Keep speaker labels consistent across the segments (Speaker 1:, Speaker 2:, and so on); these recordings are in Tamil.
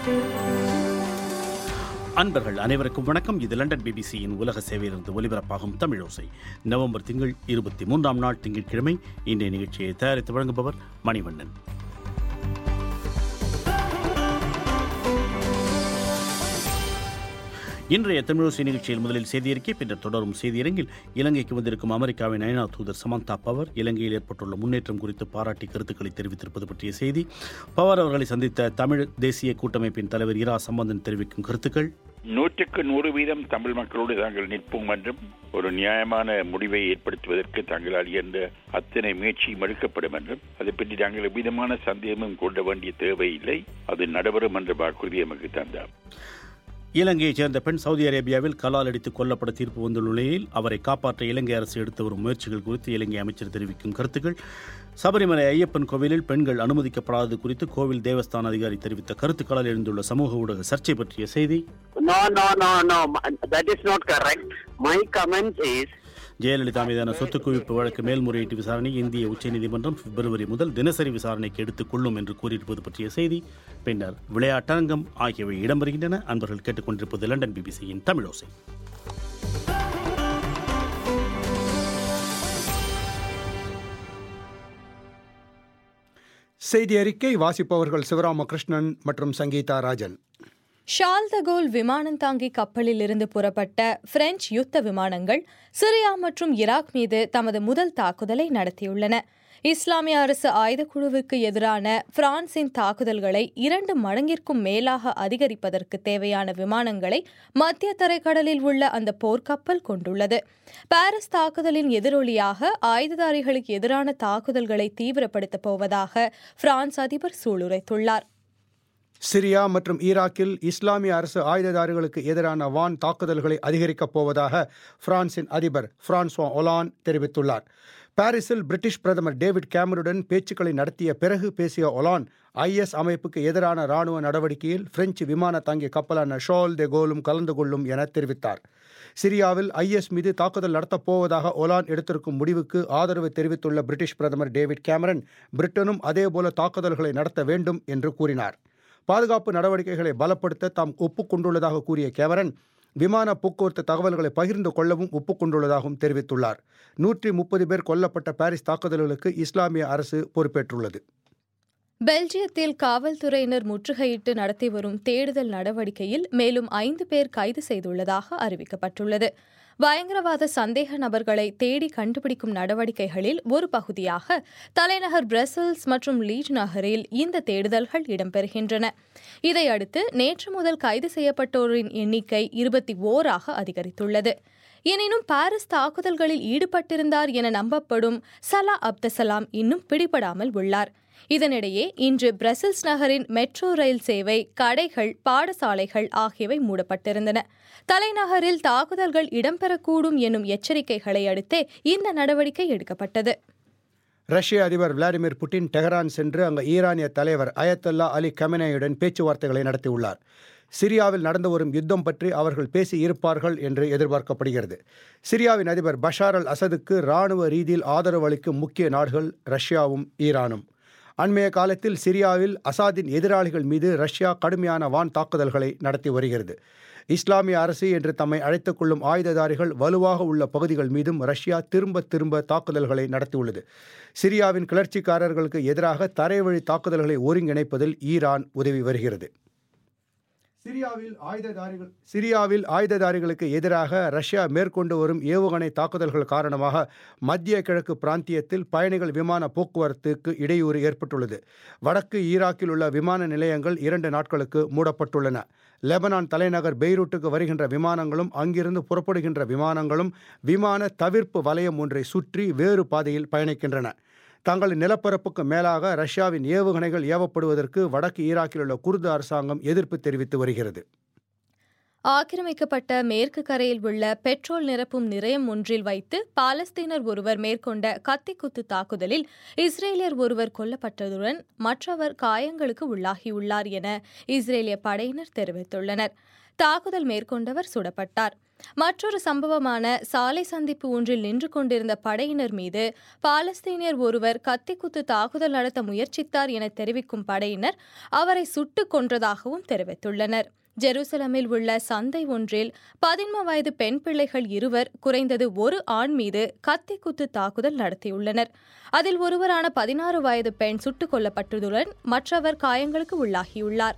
Speaker 1: அன்பர்கள் அனைவருக்கும் வணக்கம் இது லண்டன் பிபிசியின் உலக சேவையிலிருந்து ஒலிபரப்பாகும் தமிழோசை நவம்பர் திங்கள் இருபத்தி மூன்றாம் நாள் திங்கட்கிழமை இன்றைய நிகழ்ச்சியை தயாரித்து வழங்குபவர் மணிவண்ணன் இன்றைய தமிழோசை நிகழ்ச்சியில் முதலில் செய்தியறிக்கை பின்னர் தொடரும் செய்தியரங்கில் இலங்கைக்கு வந்திருக்கும் அமெரிக்காவின் ஐநா தூதர் சமந்தா பவர் இலங்கையில் ஏற்பட்டுள்ள முன்னேற்றம் குறித்து பாராட்டி கருத்துக்களை தெரிவித்திருப்பது பற்றிய செய்தி பவர் அவர்களை சந்தித்த தமிழ் தேசிய கூட்டமைப்பின் தலைவர் இரா சம்பந்தன் தெரிவிக்கும் கருத்துக்கள்
Speaker 2: நூற்றுக்கு நூறு வீதம் தமிழ் மக்களோடு தாங்கள் நிற்போம் என்றும் ஒரு நியாயமான முடிவை ஏற்படுத்துவதற்கு தங்களால் இயன்ற அத்தனை முயற்சியும் எடுக்கப்படும் என்றும் அதை பற்றி நாங்கள் எவ்விதமான சந்தேகமும் கொள்ள வேண்டிய தேவையில்லை அது நடைபெறும் என்ற வாக்குறுதி எமக்கு தந்தார்
Speaker 1: இலங்கையைச் சேர்ந்த பெண் சவுதி அரேபியாவில் கலால் அடித்து கொல்லப்பட தீர்ப்பு வந்துள்ள நிலையில் அவரை காப்பாற்ற இலங்கை அரசு எடுத்து வரும் முயற்சிகள் குறித்து இலங்கை அமைச்சர் தெரிவிக்கும் கருத்துக்கள் சபரிமலை ஐயப்பன் கோவிலில் பெண்கள் அனுமதிக்கப்படாதது குறித்து கோவில் தேவஸ்தான அதிகாரி தெரிவித்த கருத்துக்களால் எழுந்துள்ள சமூக ஊடக சர்ச்சை பற்றிய செய்தி
Speaker 3: No, no, no, no. That is not correct. My comment is
Speaker 1: Jayalalithaa மீதான சொத்து குவிப்பு வழக்கு மேல்முறையீட்டு விசாரணை இந்திய உச்சநீதிமன்றம் பிப்ரவரி முதல் தினசரி விசாரணைக்கு எடுத்துக் கொள்ளும் என்று கூறியிருப்பது பற்றிய செய்தி பின்னர் விளையாட்டரங்கம் ஆகியவை இடம்பெறுகின்றன அன்பர்கள் கேட்டுக்கொண்டிருப்பது லண்டன் பிபிசியின் தமிழோசை
Speaker 4: செய்தி அறிக்கை வாசிப்பவர்கள் சிவராமகிருஷ்ணன் மற்றும் சங்கீதா ராஜன்
Speaker 5: ஷால் தகோல் விமானந்தாங்கி கப்பலில் இருந்து புறப்பட்ட பிரெஞ்சு யுத்த விமானங்கள் சிரியா மற்றும் ஈராக் மீது தமது முதல் தாக்குதலை நடத்தியுள்ளன இஸ்லாமிய அரசு ஆயுதக்குழுவுக்கு எதிரான பிரான்சின் தாக்குதல்களை இரண்டு மடங்கிற்கும் மேலாக அதிகரிப்பதற்கு தேவையான விமானங்களை மத்திய தரைக்கடலில் உள்ள அந்த போர்க்கப்பல் கொண்டுள்ளது பாரிஸ் தாக்குதலின் எதிரொலியாக ஆயுததாரிகளுக்கு எதிரான தாக்குதல்களை தீவிரப்படுத்தப் போவதாக பிரான்ஸ் அதிபர் சூளுரைத்துள்ளார்
Speaker 4: சிரியா மற்றும் ஈராக்கில் இஸ்லாமிய அரசு ஆயுததாரிகளுக்கு எதிரான வான் தாக்குதல்களை அதிகரிக்கப் போவதாக பிரான்சின் அதிபர் பிரான்சுவா ஒலான் தெரிவித்துள்ளார் பாரிஸில் பிரிட்டிஷ் பிரதமர் டேவிட் கேமருடன் பேச்சுக்களை நடத்திய பிறகு பேசிய ஒலான் ஐஎஸ் அமைப்புக்கு எதிரான ராணுவ நடவடிக்கையில் பிரெஞ்சு விமான தாங்கிய கப்பலான ஷோல் தே கோலும் கலந்து கொள்ளும் என தெரிவித்தார் சிரியாவில் ஐஎஸ் மீது தாக்குதல் நடத்தப் போவதாக ஒலான் எடுத்திருக்கும் முடிவுக்கு ஆதரவு தெரிவித்துள்ள பிரிட்டிஷ் பிரதமர் டேவிட் கேமரன் பிரிட்டனும் அதேபோல தாக்குதல்களை நடத்த வேண்டும் என்று கூறினார் பாதுகாப்பு நடவடிக்கைகளை பலப்படுத்த தாம் ஒப்புக்கொண்டுள்ளதாக கூறிய கேமரன் விமான போக்குவரத்து தகவல்களை பகிர்ந்து கொள்ளவும் ஒப்புக்கொண்டுள்ளதாகவும் தெரிவித்துள்ளார் நூற்றி முப்பது பேர் கொல்லப்பட்ட பாரிஸ் தாக்குதல்களுக்கு இஸ்லாமிய அரசு பொறுப்பேற்றுள்ளது
Speaker 5: பெல்ஜியத்தில் காவல்துறையினர் முற்றுகையிட்டு நடத்தி வரும் தேடுதல் நடவடிக்கையில் மேலும் ஐந்து பேர் கைது செய்துள்ளதாக அறிவிக்கப்பட்டுள்ளது பயங்கரவாத சந்தேக நபர்களை தேடி கண்டுபிடிக்கும் நடவடிக்கைகளில் ஒரு பகுதியாக தலைநகர் பிரசல்ஸ் மற்றும் லீட் நகரில் இந்த தேடுதல்கள் இடம்பெறுகின்றன இதையடுத்து நேற்று முதல் கைது செய்யப்பட்டோரின் எண்ணிக்கை இருபத்தி ஓராக அதிகரித்துள்ளது எனினும் பாரிஸ் தாக்குதல்களில் ஈடுபட்டிருந்தார் என நம்பப்படும் சலா அப்தசலாம் இன்னும் பிடிபடாமல் உள்ளார் இதனிடையே இன்று பிரசல்ஸ் நகரின் மெட்ரோ ரயில் சேவை கடைகள் பாடசாலைகள் ஆகியவை மூடப்பட்டிருந்தன தலைநகரில் தாக்குதல்கள் இடம்பெறக்கூடும் எனும் எச்சரிக்கைகளை அடுத்தே இந்த நடவடிக்கை எடுக்கப்பட்டது
Speaker 4: ரஷ்ய அதிபர் விளாடிமிர் புட்டின் டெஹரான் சென்று அங்கு ஈரானிய தலைவர் அயத்தல்லா அலி கமெனேயுடன் பேச்சுவார்த்தைகளை நடத்தியுள்ளார் சிரியாவில் நடந்து வரும் யுத்தம் பற்றி அவர்கள் பேசி இருப்பார்கள் என்று எதிர்பார்க்கப்படுகிறது சிரியாவின் அதிபர் பஷார் அல் அசதுக்கு இராணுவ ரீதியில் ஆதரவு அளிக்கும் முக்கிய நாடுகள் ரஷ்யாவும் ஈரானும் அண்மைய காலத்தில் சிரியாவில் அசாதின் எதிராளிகள் மீது ரஷ்யா கடுமையான வான் தாக்குதல்களை நடத்தி வருகிறது இஸ்லாமிய அரசு என்று தம்மை அழைத்துக் கொள்ளும் ஆயுததாரிகள் வலுவாக உள்ள பகுதிகள் மீதும் ரஷ்யா திரும்ப திரும்ப தாக்குதல்களை நடத்தியுள்ளது சிரியாவின் கிளர்ச்சிக்காரர்களுக்கு எதிராக தரைவழி தாக்குதல்களை ஒருங்கிணைப்பதில் ஈரான் உதவி வருகிறது சிரியாவில் ஆயுததாரிகள் சிரியாவில் ஆயுததாரிகளுக்கு எதிராக ரஷ்யா மேற்கொண்டு வரும் ஏவுகணை தாக்குதல்கள் காரணமாக மத்திய கிழக்கு பிராந்தியத்தில் பயணிகள் விமான போக்குவரத்துக்கு இடையூறு ஏற்பட்டுள்ளது வடக்கு ஈராக்கில் உள்ள விமான நிலையங்கள் இரண்டு நாட்களுக்கு மூடப்பட்டுள்ளன லெபனான் தலைநகர் பெய்ரூட்டுக்கு வருகின்ற விமானங்களும் அங்கிருந்து புறப்படுகின்ற விமானங்களும் விமான தவிர்ப்பு வலயம் ஒன்றை சுற்றி வேறு பாதையில் பயணிக்கின்றன தங்களின் நிலப்பரப்புக்கு மேலாக ரஷ்யாவின் ஏவுகணைகள் ஏவப்படுவதற்கு வடக்கு ஈராக்கில் உள்ள குர்து அரசாங்கம் எதிர்ப்பு தெரிவித்து வருகிறது
Speaker 5: ஆக்கிரமிக்கப்பட்ட மேற்கு கரையில் உள்ள பெட்ரோல் நிரப்பும் நிலையம் ஒன்றில் வைத்து பாலஸ்தீனர் ஒருவர் மேற்கொண்ட கத்திக்குத்து தாக்குதலில் இஸ்ரேலியர் ஒருவர் கொல்லப்பட்டதுடன் மற்றவர் காயங்களுக்கு உள்ளாகியுள்ளார் என இஸ்ரேலிய படையினர் தெரிவித்துள்ளனர் தாக்குதல் மேற்கொண்டவர் சுடப்பட்டார் மற்றொரு சம்பவமான சாலை சந்திப்பு ஒன்றில் நின்று கொண்டிருந்த படையினர் மீது பாலஸ்தீனியர் ஒருவர் கத்திக்குத்து தாக்குதல் நடத்த முயற்சித்தார் என தெரிவிக்கும் படையினர் அவரை சுட்டுக் கொன்றதாகவும் தெரிவித்துள்ளனர் ஜெருசலமில் உள்ள சந்தை ஒன்றில் பதின்ம வயது பெண் பிள்ளைகள் இருவர் குறைந்தது ஒரு ஆண் மீது கத்திக்குத்து தாக்குதல் நடத்தியுள்ளனர் அதில் ஒருவரான பதினாறு வயது பெண் சுட்டுக் கொல்லப்பட்டதுடன் மற்றவர் காயங்களுக்கு உள்ளாகியுள்ளார்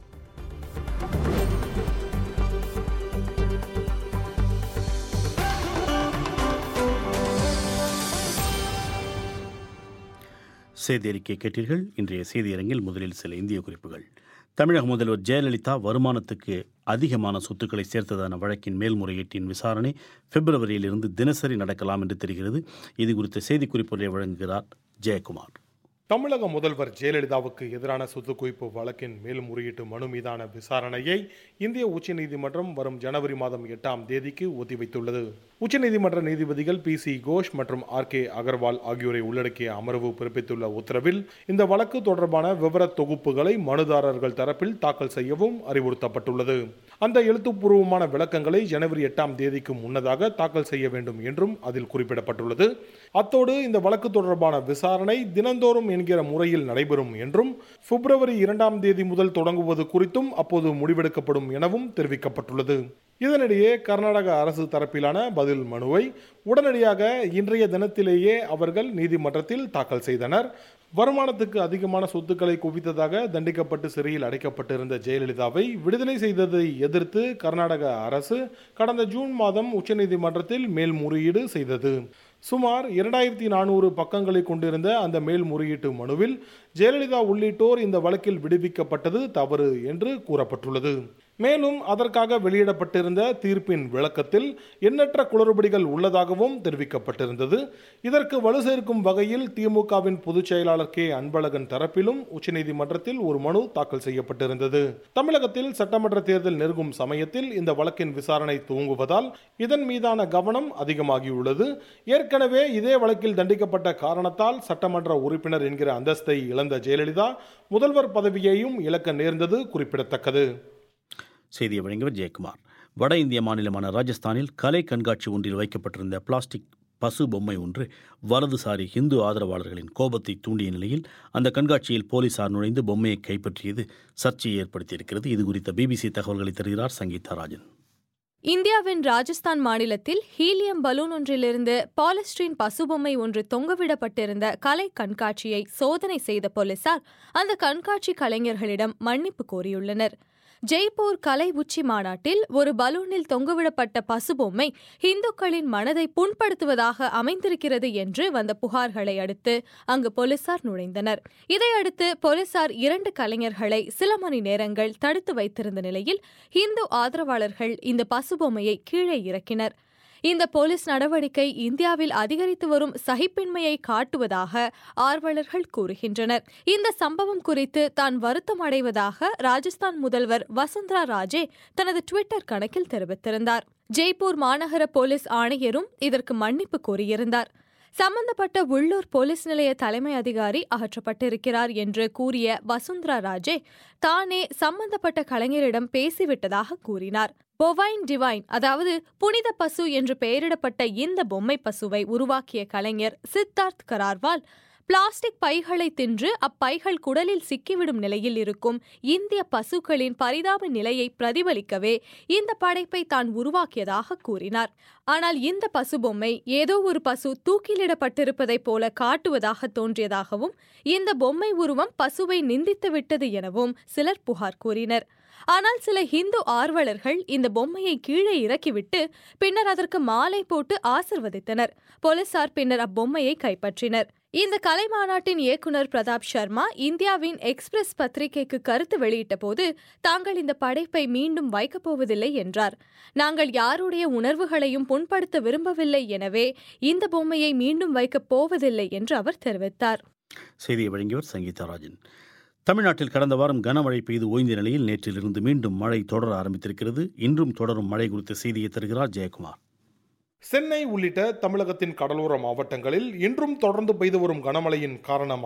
Speaker 1: செய்தி அறிக்கை கேட்டீர்கள் இன்றைய செய்தியரங்கில் முதலில் சில இந்திய குறிப்புகள் தமிழக முதல்வர் ஜெயலலிதா வருமானத்துக்கு அதிகமான சொத்துக்களை சேர்த்ததான வழக்கின் மேல்முறையீட்டின் விசாரணை பிப்ரவரியிலிருந்து தினசரி நடக்கலாம் என்று தெரிகிறது இது குறித்த செய்திக்குறிப்புகளை வழங்குகிறார் ஜெயக்குமார்
Speaker 6: தமிழக முதல்வர் ஜெயலலிதாவுக்கு எதிரான சொத்து குவிப்பு வழக்கின் மேல்முறையீட்டு மனு மீதான விசாரணையை இந்திய உச்சநீதிமன்றம் வரும் ஜனவரி மாதம் எட்டாம் தேதிக்கு ஒத்திவைத்துள்ளது உச்சநீதிமன்ற நீதிபதிகள் பி சி கோஷ் மற்றும் ஆர் கே அகர்வால் ஆகியோரை உள்ளடக்கிய அமர்வு பிறப்பித்துள்ள உத்தரவில் இந்த வழக்கு தொடர்பான விவர தொகுப்புகளை மனுதாரர்கள் தரப்பில் தாக்கல் செய்யவும் அறிவுறுத்தப்பட்டுள்ளது அந்த எழுத்துப்பூர்வமான விளக்கங்களை ஜனவரி எட்டாம் தேதிக்கு முன்னதாக தாக்கல் செய்ய வேண்டும் என்றும் அதில் குறிப்பிடப்பட்டுள்ளது அத்தோடு இந்த வழக்கு தொடர்பான விசாரணை தினந்தோறும் என்கிற முறையில் நடைபெறும் என்றும் பிப்ரவரி இரண்டாம் தேதி முதல் தொடங்குவது குறித்தும் அப்போது முடிவெடுக்கப்படும் எனவும் தெரிவிக்கப்பட்டுள்ளது இதனிடையே கர்நாடக அரசு தரப்பிலான பதில் மனுவை உடனடியாக இன்றைய தினத்திலேயே அவர்கள் நீதிமன்றத்தில் தாக்கல் செய்தனர் வருமானத்துக்கு அதிகமான சொத்துக்களை குவித்ததாக தண்டிக்கப்பட்டு சிறையில் அடைக்கப்பட்டிருந்த ஜெயலலிதாவை விடுதலை செய்ததை எதிர்த்து கர்நாடக அரசு கடந்த ஜூன் மாதம் உச்சநீதிமன்றத்தில் மேல்முறையீடு செய்தது சுமார் இரண்டாயிரத்தி நானூறு பக்கங்களை கொண்டிருந்த அந்த மேல்முறையீட்டு மனுவில் ஜெயலலிதா உள்ளிட்டோர் இந்த வழக்கில் விடுவிக்கப்பட்டது தவறு என்று கூறப்பட்டுள்ளது மேலும் அதற்காக வெளியிடப்பட்டிருந்த தீர்ப்பின் விளக்கத்தில் எண்ணற்ற குளறுபடிகள் உள்ளதாகவும் தெரிவிக்கப்பட்டிருந்தது இதற்கு வலு சேர்க்கும் வகையில் திமுகவின் பொதுச் செயலாளர் கே அன்பழகன் தரப்பிலும் உச்சநீதிமன்றத்தில் ஒரு மனு தாக்கல் செய்யப்பட்டிருந்தது தமிழகத்தில் சட்டமன்ற தேர்தல் நெருங்கும் சமயத்தில் இந்த வழக்கின் விசாரணை துவங்குவதால் இதன் மீதான கவனம் அதிகமாகியுள்ளது ஏற்கனவே இதே வழக்கில் தண்டிக்கப்பட்ட காரணத்தால் சட்டமன்ற உறுப்பினர் என்கிற அந்தஸ்தை இழந்த ஜெயலலிதா முதல்வர் பதவியையும் இழக்க நேர்ந்தது குறிப்பிடத்தக்கது
Speaker 1: செய்தியை வழங்கியவர் ஜெயக்குமார் வட இந்திய மாநிலமான ராஜஸ்தானில் கலை கண்காட்சி ஒன்றில் வைக்கப்பட்டிருந்த பிளாஸ்டிக் பசு பொம்மை ஒன்று வலதுசாரி இந்து ஆதரவாளர்களின் கோபத்தை தூண்டிய நிலையில் அந்த கண்காட்சியில் போலீசார் நுழைந்து பொம்மையை கைப்பற்றியது சர்ச்சையை ஏற்படுத்தியிருக்கிறது இது குறித்த பிபிசி தகவல்களை தருகிறார் சங்கீதா ராஜன்
Speaker 5: இந்தியாவின் ராஜஸ்தான் மாநிலத்தில் ஹீலியம் பலூன் ஒன்றிலிருந்து பாலஸ்டீன் பசுபொம்மை ஒன்று தொங்கவிடப்பட்டிருந்த கலை கண்காட்சியை சோதனை செய்த போலீசார் அந்த கண்காட்சி கலைஞர்களிடம் மன்னிப்பு கோரியுள்ளனர் ஜெய்ப்பூர் கலை உச்சி மாநாட்டில் ஒரு பலூனில் தொங்கவிடப்பட்ட பசுபொம்மை இந்துக்களின் மனதை புண்படுத்துவதாக அமைந்திருக்கிறது என்று வந்த புகார்களை அடுத்து அங்கு போலீசார் நுழைந்தனர் இதையடுத்து போலீசார் இரண்டு கலைஞர்களை சில மணி நேரங்கள் தடுத்து வைத்திருந்த நிலையில் இந்து ஆதரவாளர்கள் இந்த பசுபொம்மையை கீழே இறக்கினர் இந்த போலீஸ் நடவடிக்கை இந்தியாவில் அதிகரித்து வரும் சகிப்பின்மையை காட்டுவதாக ஆர்வலர்கள் கூறுகின்றனர் இந்த சம்பவம் குறித்து தான் வருத்தம் அடைவதாக ராஜஸ்தான் முதல்வர் வசுந்தரா ராஜே தனது ட்விட்டர் கணக்கில் தெரிவித்திருந்தார் ஜெய்ப்பூர் மாநகர போலீஸ் ஆணையரும் இதற்கு மன்னிப்பு கோரியிருந்தார் சம்பந்தப்பட்ட உள்ளூர் போலீஸ் நிலைய தலைமை அதிகாரி அகற்றப்பட்டிருக்கிறார் என்று கூறிய வசுந்தரா ராஜே தானே சம்பந்தப்பட்ட கலைஞரிடம் பேசிவிட்டதாக கூறினார் பொவைன் டிவைன் அதாவது புனித பசு என்று பெயரிடப்பட்ட இந்த பொம்மை பசுவை உருவாக்கிய கலைஞர் சித்தார்த் கரார்வால் பிளாஸ்டிக் பைகளை தின்று அப்பைகள் குடலில் சிக்கிவிடும் நிலையில் இருக்கும் இந்திய பசுக்களின் பரிதாப நிலையை பிரதிபலிக்கவே இந்த படைப்பை தான் உருவாக்கியதாக கூறினார் ஆனால் இந்த பசு பொம்மை ஏதோ ஒரு பசு தூக்கிலிடப்பட்டிருப்பதைப் போல காட்டுவதாக தோன்றியதாகவும் இந்த பொம்மை உருவம் பசுவை நிந்தித்து விட்டது எனவும் சிலர் புகார் கூறினர் ஆனால் சில ஹிந்து ஆர்வலர்கள் இந்த பொம்மையை கீழே இறக்கிவிட்டு பின்னர் அதற்கு மாலை போட்டு ஆசிர்வதித்தனர் போலீசார் பின்னர் அப்பொம்மையை கைப்பற்றினர் இந்த கலை மாநாட்டின் இயக்குனர் பிரதாப் சர்மா இந்தியாவின் எக்ஸ்பிரஸ் பத்திரிகைக்கு கருத்து வெளியிட்ட போது தாங்கள் இந்த படைப்பை மீண்டும் வைக்கப் போவதில்லை என்றார் நாங்கள் யாருடைய உணர்வுகளையும் புண்படுத்த விரும்பவில்லை எனவே இந்த பொம்மையை மீண்டும் வைக்கப் போவதில்லை என்று அவர் தெரிவித்தார்
Speaker 1: செய்தியை வழங்கியவர் சங்கீதா ராஜன் தமிழ்நாட்டில் கடந்த வாரம் கனமழை பெய்து ஓய்ந்த நிலையில் நேற்றிலிருந்து மீண்டும் மழை தொடர ஆரம்பித்திருக்கிறது இன்றும் தொடரும் மழை குறித்த செய்தியை தருகிறார் ஜெயக்குமார்
Speaker 6: சென்னை உள்ளிட்ட தமிழகத்தின் கடலோர மாவட்டங்களில் இன்றும் தொடர்ந்து பெய்து வரும் கனமழையின் காரணமாக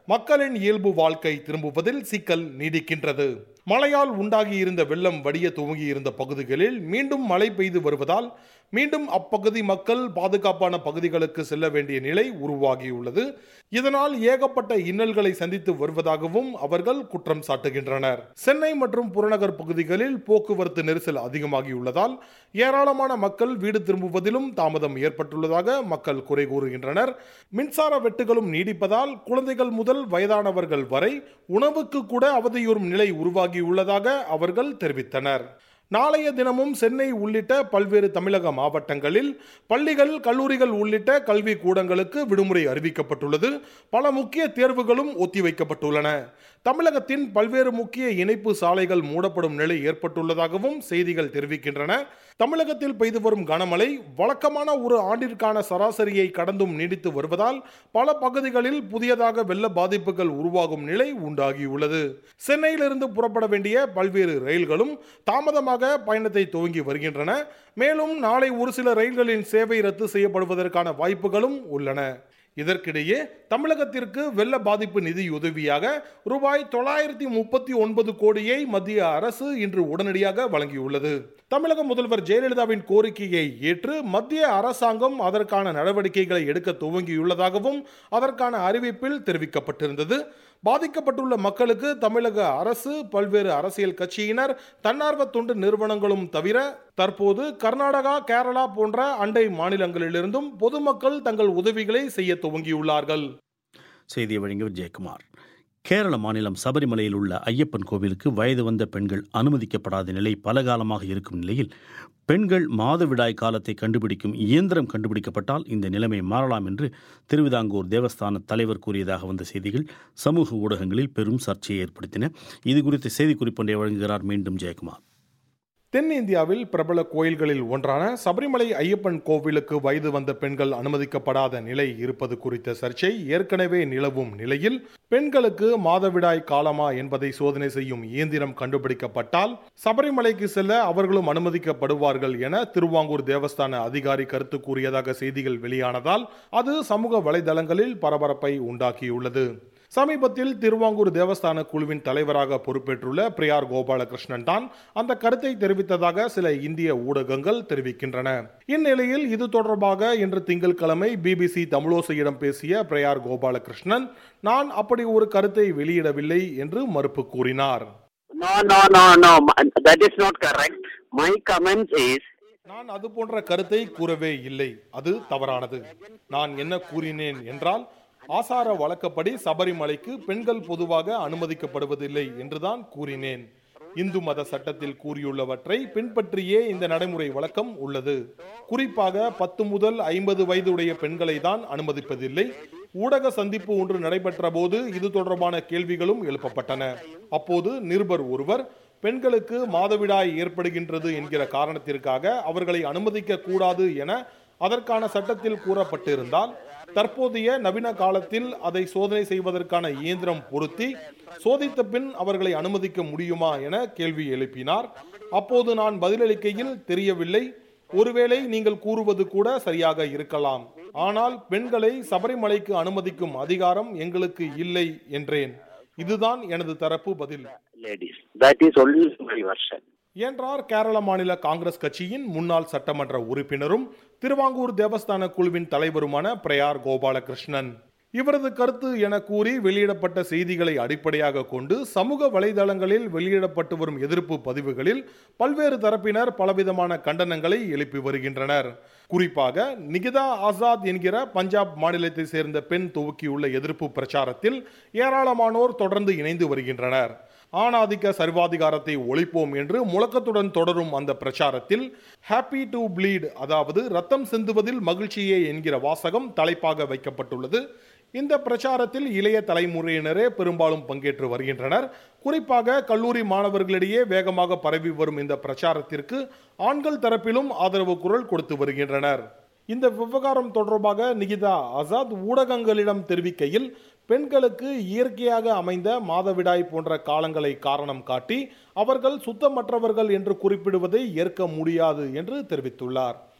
Speaker 6: மக்களின் இயல்பு வாழ்க்கை திரும்புவதில் சிக்கல் நீடிக்கின்றது மழையால் உண்டாகியிருந்த வெள்ளம் வடிய துவங்கியிருந்த பகுதிகளில் மீண்டும் மழை பெய்து வருவதால் மீண்டும் அப்பகுதி மக்கள் பாதுகாப்பான பகுதிகளுக்கு செல்ல வேண்டிய நிலை உருவாகியுள்ளது இதனால் ஏகப்பட்ட இன்னல்களை சந்தித்து வருவதாகவும் அவர்கள் குற்றம் சாட்டுகின்றனர் சென்னை மற்றும் புறநகர் பகுதிகளில் போக்குவரத்து நெரிசல் அதிகமாகியுள்ளதால் ஏராளமான மக்கள் வீடு திரும்புவதிலும் தாமதம் ஏற்பட்டுள்ளதாக மக்கள் குறை கூறுகின்றனர் மின்சார வெட்டுகளும் நீடிப்பதால் குழந்தைகள் முதல் வயதானவர்கள் வரை உணவுக்கு கூட அவதியுறும் நிலை உருவாகியுள்ளதாக அவர்கள் தெரிவித்தனர் நாளைய தினமும் சென்னை உள்ளிட்ட பல்வேறு தமிழக மாவட்டங்களில் பள்ளிகள் கல்லூரிகள் உள்ளிட்ட கல்வி கூடங்களுக்கு விடுமுறை அறிவிக்கப்பட்டுள்ளது பல முக்கிய தேர்வுகளும் ஒத்திவைக்கப்பட்டுள்ளன தமிழகத்தின் பல்வேறு முக்கிய இணைப்பு சாலைகள் மூடப்படும் நிலை ஏற்பட்டுள்ளதாகவும் செய்திகள் தெரிவிக்கின்றன தமிழகத்தில் பெய்து வரும் கனமழை வழக்கமான ஒரு ஆண்டிற்கான சராசரியை கடந்தும் நீடித்து வருவதால் பல பகுதிகளில் புதியதாக வெள்ள பாதிப்புகள் உருவாகும் நிலை உண்டாகியுள்ளது சென்னையிலிருந்து புறப்பட வேண்டிய பல்வேறு ரயில்களும் தாமதமாக பயணத்தை துவங்கி வருகின்றன மேலும் நாளை ஒரு சில ரயில்களின் சேவை ரத்து செய்யப்படுவதற்கான வாய்ப்புகளும் உள்ளன இதற்கிடையே தமிழகத்திற்கு வெள்ள பாதிப்பு நிதி உதவியாக ரூபாய் தொள்ளாயிரத்தி முப்பத்தி ஒன்பது கோடியை மத்திய அரசு இன்று உடனடியாக வழங்கியுள்ளது தமிழக முதல்வர் ஜெயலலிதாவின் கோரிக்கையை ஏற்று மத்திய அரசாங்கம் அதற்கான நடவடிக்கைகளை எடுக்க துவங்கியுள்ளதாகவும் அதற்கான அறிவிப்பில் தெரிவிக்கப்பட்டிருந்தது பாதிக்கப்பட்டுள்ள மக்களுக்கு தமிழக அரசு பல்வேறு அரசியல் கட்சியினர் தன்னார்வ தொண்டு நிறுவனங்களும் தவிர தற்போது கர்நாடகா கேரளா போன்ற அண்டை மாநிலங்களிலிருந்தும் பொதுமக்கள் தங்கள் உதவிகளை செய்ய துவங்கியுள்ளார்கள்
Speaker 1: செய்தியை வழங்கியவர் ஜெயக்குமார் கேரள மாநிலம் சபரிமலையில் உள்ள ஐயப்பன் கோவிலுக்கு வயது வந்த பெண்கள் அனுமதிக்கப்படாத நிலை பல காலமாக இருக்கும் நிலையில் பெண்கள் மாதவிடாய் காலத்தை கண்டுபிடிக்கும் இயந்திரம் கண்டுபிடிக்கப்பட்டால் இந்த நிலைமை மாறலாம் என்று திருவிதாங்கூர் தேவஸ்தான தலைவர் கூறியதாக வந்த செய்திகள் சமூக ஊடகங்களில் பெரும் சர்ச்சையை ஏற்படுத்தின இது குறித்த செய்திக்குறிப்பு ஒன்றை வழங்குகிறார் மீண்டும் ஜெயக்குமார்
Speaker 6: தென்னிந்தியாவில் பிரபல கோயில்களில் ஒன்றான சபரிமலை ஐயப்பன் கோவிலுக்கு வயது வந்த பெண்கள் அனுமதிக்கப்படாத நிலை இருப்பது குறித்த சர்ச்சை ஏற்கனவே நிலவும் நிலையில் பெண்களுக்கு மாதவிடாய் காலமா என்பதை சோதனை செய்யும் இயந்திரம் கண்டுபிடிக்கப்பட்டால் சபரிமலைக்கு செல்ல அவர்களும் அனுமதிக்கப்படுவார்கள் என திருவாங்கூர் தேவஸ்தான அதிகாரி கருத்து கூறியதாக செய்திகள் வெளியானதால் அது சமூக வலைதளங்களில் பரபரப்பை உண்டாக்கியுள்ளது சமீபத்தில் திருவாங்கூர் தேவஸ்தான குழுவின் தலைவராக பொறுப்பேற்றுள்ள பிரியார் கோபாலகிருஷ்ணன் தான் அந்த கருத்தை தெரிவித்ததாக சில இந்திய ஊடகங்கள் தெரிவிக்கின்றன இந்நிலையில் இது தொடர்பாக இன்று திங்கட்கிழமை பிபிசி தமிழோசையிடம் பேசிய பிரியார் கோபாலகிருஷ்ணன் நான் அப்படி ஒரு கருத்தை வெளியிடவில்லை என்று மறுப்பு கூறினார்
Speaker 3: No, no, no, no. That is not correct. My comment is
Speaker 6: நான் அது போன்ற கருத்தை கூறவே இல்லை அது தவறானது நான் என்ன கூறினேன் என்றால் ஆசார வழக்கப்படி சபரிமலைக்கு பெண்கள் பொதுவாக அனுமதிக்கப்படுவதில்லை என்றுதான் கூறினேன் இந்து மத சட்டத்தில் கூறியுள்ளவற்றை பின்பற்றியே இந்த நடைமுறை வழக்கம் உள்ளது குறிப்பாக பத்து முதல் ஐம்பது வயதுடைய பெண்களை தான் அனுமதிப்பதில்லை ஊடக சந்திப்பு ஒன்று நடைபெற்ற போது இது தொடர்பான கேள்விகளும் எழுப்பப்பட்டன அப்போது நிருபர் ஒருவர் பெண்களுக்கு மாதவிடாய் ஏற்படுகின்றது என்கிற காரணத்திற்காக அவர்களை அனுமதிக்க கூடாது என அதற்கான சட்டத்தில் கூறப்பட்டிருந்தால் தற்போதைய நவீன காலத்தில் அதை சோதனை செய்வதற்கான இயந்திரம் பொருத்தி சோதித்த பின் அவர்களை அனுமதிக்க முடியுமா என கேள்வி எழுப்பினார் அப்போது நான் பதிலளிக்கையில் தெரியவில்லை ஒருவேளை நீங்கள் கூறுவது கூட சரியாக இருக்கலாம் ஆனால் பெண்களை சபரிமலைக்கு அனுமதிக்கும் அதிகாரம் எங்களுக்கு இல்லை என்றேன் இதுதான் எனது தரப்பு பதில்
Speaker 3: ladies. That is only my version.
Speaker 6: என்றார் கேரள மாநில காங்கிரஸ் கட்சியின் முன்னாள் சட்டமன்ற உறுப்பினரும் திருவாங்கூர் தேவஸ்தான குழுவின் தலைவருமான பிரயார் கோபாலகிருஷ்ணன் இவரது கருத்து என கூறி வெளியிடப்பட்ட செய்திகளை அடிப்படையாக கொண்டு சமூக வலைதளங்களில் வெளியிடப்பட்டு வரும் எதிர்ப்பு பதிவுகளில் பல்வேறு தரப்பினர் பலவிதமான கண்டனங்களை எழுப்பி வருகின்றனர் குறிப்பாக நிகிதா ஆசாத் என்கிற பஞ்சாப் மாநிலத்தை சேர்ந்த பெண் துவக்கியுள்ள எதிர்ப்பு பிரச்சாரத்தில் ஏராளமானோர் தொடர்ந்து இணைந்து வருகின்றனர் ஆணாதிக்க சர்வாதிகாரத்தை ஒழிப்போம் என்று முழக்கத்துடன் தொடரும் அந்த பிரச்சாரத்தில் ஹாப்பி டு ப்ளீட் அதாவது ரத்தம் சிந்துவதில் மகிழ்ச்சியே என்கிற வாசகம் தலைப்பாக வைக்கப்பட்டுள்ளது இந்த பிரச்சாரத்தில் இளைய தலைமுறையினரே பெரும்பாலும் பங்கேற்று வருகின்றனர் குறிப்பாக கல்லூரி மாணவர்களிடையே வேகமாக பரவி வரும் இந்த பிரச்சாரத்திற்கு ஆண்கள் தரப்பிலும் ஆதரவு குரல் கொடுத்து வருகின்றனர் இந்த விவகாரம் தொடர்பாக நிகிதா ஆசாத் ஊடகங்களிடம் தெரிவிக்கையில் பெண்களுக்கு இயற்கையாக அமைந்த மாதவிடாய் போன்ற காலங்களை காரணம் காட்டி அவர்கள் சுத்தமற்றவர்கள் என்று குறிப்பிடுவதை ஏற்க முடியாது என்று தெரிவித்துள்ளார்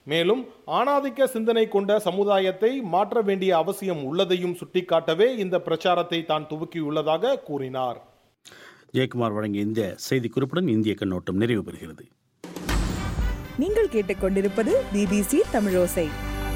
Speaker 6: மேலும் ஆணாதிக்க சிந்தனை கொண்ட சமுதாயத்தை மாற்ற வேண்டிய அவசியம் உள்ளதையும் சுட்டிக்காட்டவே இந்த பிரச்சாரத்தை தான் துவக்கியுள்ளதாக கூறினார்
Speaker 1: ஜெயக்குமார் வழங்கிய இந்த செய்தி குறிப்புடன் இந்திய கண்ணோட்டம் நிறைவு பெறுகிறது
Speaker 7: நீங்கள் கேட்டுக்கொண்டிருப்பது பிபிசி தமிழோசை